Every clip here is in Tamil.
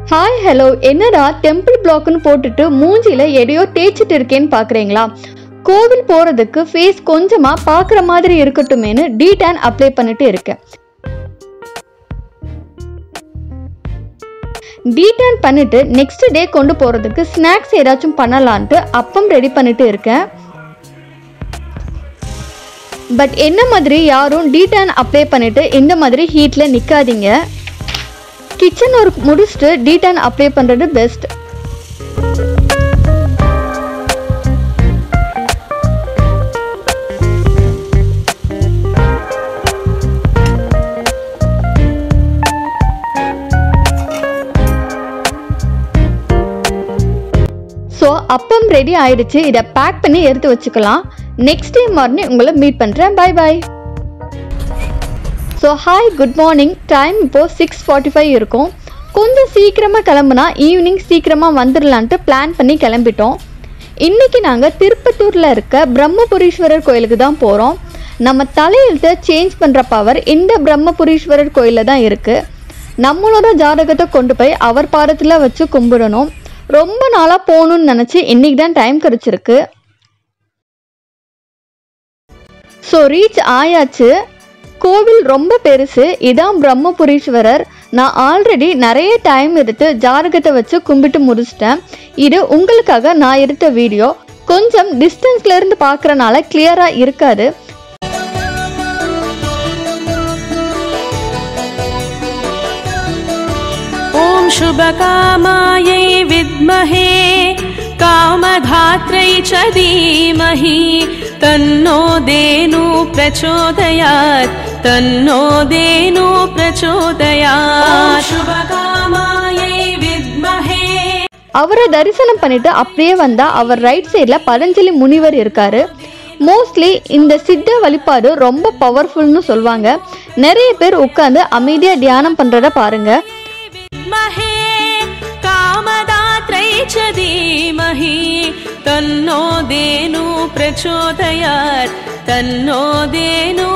ஹாய் ஹலோ என்னடா டெம்பிள் பிளாக்னு போட்டுட்டு மூஞ்சில எதையோ தேய்ச்சிட்டு இருக்கேன்னு பார்க்குறீங்களா கோவில் போகிறதுக்கு ஃபேஸ் கொஞ்சமாக பார்க்குற மாதிரி இருக்கட்டுமேனு டீடான் அப்ளை பண்ணிட்டு இருக்கேன் டீடான் பண்ணிட்டு நெக்ஸ்ட் டே கொண்டு போகிறதுக்கு ஸ்நாக்ஸ் ஏதாச்சும் பண்ணலான்ட்டு அப்பம் ரெடி பண்ணிட்டு இருக்கேன் பட் என்ன மாதிரி யாரும் டீடான் அப்ளை பண்ணிட்டு இந்த மாதிரி ஹீட்டில் நிற்காதீங்க கிச்சன் ஒர்க் முடிச்சுட்டு டீடான் அப்ளை பண்ணுறது பெஸ்ட் ஸோ அப்பம் ரெடி ஆயிடுச்சு இதை பேக் பண்ணி எடுத்து வச்சுக்கலாம் நெக்ஸ்ட் டே மார்னிங் உங்களை மீட் பண்ணுறேன் bye bye so hi good morning time இப்போது சிக்ஸ் ஃபார்ட்டி ஃபைவ் இருக்கும் கொஞ்சம் சீக்கிரமாக கிளம்புனா ஈவினிங் சீக்கிரமாக வந்துடலான்ட்டு பிளான் பண்ணி கிளம்பிட்டோம் இன்றைக்கி நாங்கள் திருப்பத்தூரில் இருக்க பிரம்மபுரீஸ்வரர் கோயிலுக்கு தான் போகிறோம் நம்ம தலையெழுத்தை சேஞ்ச் பண்ணுற பவர் இந்த பிரம்மபுரீஸ்வரர் கோயிலில் தான் இருக்குது நம்மளோட ஜாதகத்தை கொண்டு போய் அவர் பாதத்தில் வச்சு கும்பிடணும் ரொம்ப நாளாக போகணும்னு நினச்சி இன்றைக்கி தான் டைம் கிடச்சிருக்கு ஸோ ரீச் ஆயாச்சு கோவில் ரொம்ப பெருசு இதான் பிரம்மபுரீஸ்வரர் நான் ஆல்ரெடி நிறைய டைம் எடுத்து ஜாதகத்தை வச்சு கும்பிட்டு முடிச்சிட்டேன் இது உங்களுக்காக நான் எடுத்த வீடியோ கொஞ்சம் டிஸ்டன்ஸ்ல இருந்து பார்க்கறனால கிளியரா இருக்காது ॐ शुभकामायै विद्महे कामधात्रै च धीमहि तन्नो देनु प्रचोदयात् तन्नो देनु प्रचोदयात् शुभकामायै विद्महे அவரை தரிசனம் பண்ணிட்டு அப்படியே வந்தா அவர் ரைட் சைடில் பதஞ்சலி முனிவர் இருக்காரு மோஸ்ட்லி இந்த சித்த வழிபாடு ரொம்ப பவர்ஃபுல்னு சொல்லுவாங்க நிறைய பேர் உட்காந்து அமைதியாக தியானம் பண்ணுறத பாருங்க विद्महे कामदात्रै च धीमहि तन्नो देनु प्रचोदयात् तन्नो देनु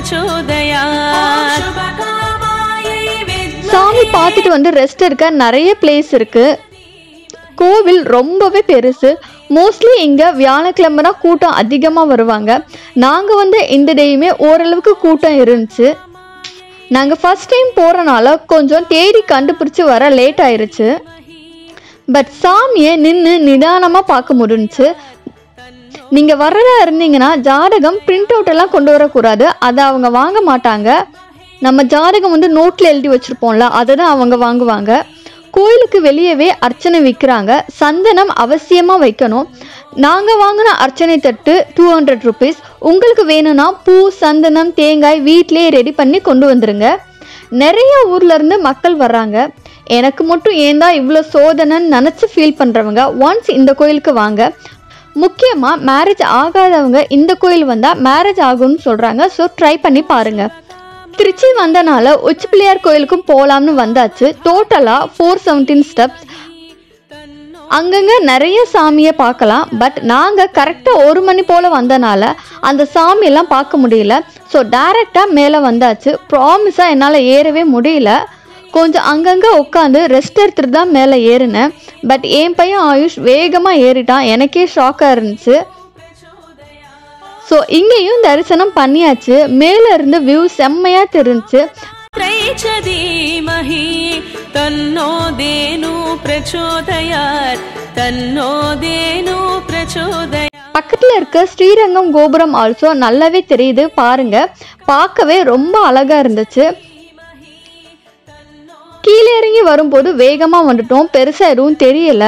प्रचोदयात् शुभकामायै சாமி பார்த்துட்டு வந்து ரெஸ்ட் இருக்க நிறைய பிளேஸ் இருக்கு கோவில் ரொம்பவே பெருசு மோஸ்ட்லி இங்கே வியாழக்கிழமை தான் கூட்டம் அதிகமாக வருவாங்க நாங்கள் வந்து இந்த டேயுமே ஓரளவுக்கு கூட்டம் இருந்துச்சு நாங்கள் ஃபர்ஸ்ட் டைம் போகிறனால கொஞ்சம் தேடி கண்டுபிடிச்சி வர லேட் ஆயிருச்சு பட் சாமியை நின்று நிதானமாக பார்க்க முடிஞ்சுச்சு நீங்கள் வர்றதா இருந்தீங்கன்னா ஜாதகம் பிரிண்ட் அவுட் எல்லாம் கொண்டு வரக்கூடாது அதை அவங்க வாங்க மாட்டாங்க நம்ம ஜாதகம் வந்து நோட்டில் எழுதி வச்சுருப்போம்ல அதை தான் அவங்க வாங்குவாங்க கோயிலுக்கு வெளியவே அர்ச்சனை விற்கிறாங்க சந்தனம் அவசியமாக வைக்கணும் நாங்கள் வாங்கின அர்ச்சனை தட்டு டூ ஹண்ட்ரட் ருபீஸ் உங்களுக்கு வேணும்னா பூ சந்தனம் தேங்காய் வீட்டிலேயே ரெடி பண்ணி கொண்டு வந்துருங்க நிறைய ஊர்ல இருந்து மக்கள் வர்றாங்க எனக்கு மட்டும் ஏன் தான் இவ்வளோ சோதனைன்னு நினச்சி ஃபீல் பண்ணுறவங்க ஒன்ஸ் இந்த கோயிலுக்கு வாங்க முக்கியமாக மேரேஜ் ஆகாதவங்க இந்த கோயில் வந்தால் மேரேஜ் ஆகும்னு சொல்கிறாங்க ஸோ ட்ரை பண்ணி பாருங்கள் திருச்சி வந்தனால உச்சி பிள்ளையார் கோயிலுக்கும் போகலாம்னு வந்தாச்சு டோட்டலாக ஃபோர் செவன்டீன் ஸ்டெப்ஸ் அங்கங்க நிறைய சாமியை பார்க்கலாம் பட் நாங்கள் கரெக்டாக ஒரு மணி போல் வந்தனால அந்த சாமியெல்லாம் பார்க்க முடியல ஸோ டைரெக்டாக மேலே வந்தாச்சு ப்ராமிஸாக என்னால் ஏறவே முடியல கொஞ்சம் அங்கங்கே உட்காந்து ரெஸ்ட் எடுத்துட்டு தான் மேலே ஏறினேன் பட் என் பையன் ஆயுஷ் வேகமாக ஏறிட்டான் எனக்கே ஷாக்காக இருந்துச்சு ஸோ இங்கேயும் தரிசனம் பண்ணியாச்சு மேலே இருந்து வியூ செம்மையாக தெரிஞ்சுச்சு त्रै च धीमहि तन्नो देनु प्रचोदयात् तन्नो देनु प्रचोदयात् பக்கத்தில் இருக்க ஸ்ரீரங்கம் கோபுரம் ஆல்சோ நல்லாவே தெரியுது பாருங்க பார்க்கவே ரொம்ப அழகா இருந்துச்சு கீழே இறங்கி வரும்போது வேகமாக வந்துட்டோம் பெருசாக எதுவும் தெரியல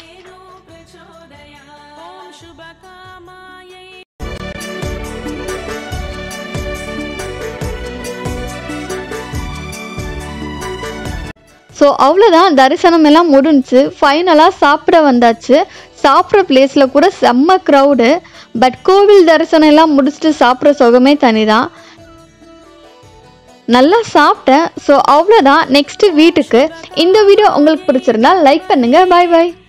ॐ शुभकामायै ஸோ அவ்வளோதான் தரிசனம் எல்லாம் முடிஞ்சுச்சு ஃபைனலாக சாப்பிட வந்தாச்சு சாப்பிட்ற பிளேஸில் கூட செம்ம க்ரௌடு பட் கோவில் தரிசனம் எல்லாம் முடிச்சுட்டு சாப்பிட்ற சுகமே தனிதான் நல்லா சாப்பிட்டேன் ஸோ அவ்வளோதான் நெக்ஸ்ட்டு வீட்டுக்கு இந்த வீடியோ உங்களுக்கு பிடிச்சிருந்தா லைக் பண்ணுங்கள் பாய் பாய்